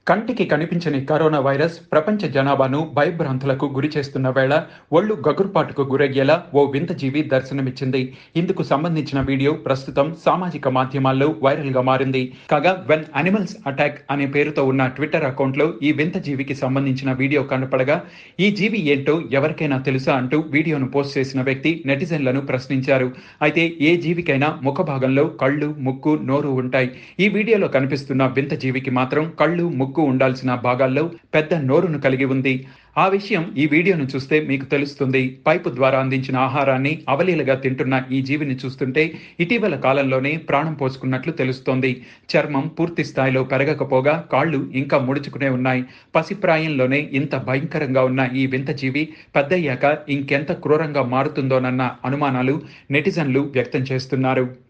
కంటికి కనిపించని corona virus ప్రపంచ జనాభాను భయభ్రాంతులకు గురి చేస్తున్న వేళ ఒళ్ళు గగుర్పాటుకు గురయ్యేలా ఓ వింత జీవి దర్శనమిచ్చింది ఇందుకు సంబంధించిన వీడియో ప్రస్తుతం సామాజిక మాధ్యమాల్లో వైరల్ గా మారింది కాగా వెన్ అనిమల్స్ అటాక్ అనే పేరుతో ఉన్న ట్విట్టర్ అకౌంట్లో ఈ వింత జీవికి సంబంధించిన వీడియో కనపడగా ఈ జీవి ఏంటో ఎవరికైనా తెలుసా అంటూ వీడియోను పోస్ట్ చేసిన వ్యక్తి నెటిజన్లను ప్రశ్నించారు అయితే ఏ జీవికైనా ముఖ భాగంలో కళ్ళు ముక్కు నోరు ఉంటాయి ఈ వీడియోలో కనిపిస్తున్న వింత జీవికి మాత్రం కళ్ళు ముక్కు ఉండాల్సిన భాగాల్లో పెద్ద నోరును కలిగి ఉంది ఆ విషయం ఈ వీడియోను చూస్తే మీకు తెలుస్తుంది పైపు ద్వారా అందించిన ఆహారాన్ని అవలీలగా తింటున్న ఈ జీవిని చూస్తుంటే ఇటీవల కాలంలోనే ప్రాణం పోసుకున్నట్లు తెలుస్తోంది చర్మం పూర్తి స్థాయిలో పెరగకపోగా కాళ్ళు ఇంకా ముడుచుకునే ఉన్నాయి పసిప్రాయంలోనే ఇంత భయంకరంగా ఉన్న ఈ వింత జీవి పెద్దయ్యాక ఇంకెంత క్రూరంగా మారుతుందోనన్న అనుమానాలు నెటిజన్లు వ్యక్తం చేస్తున్నారు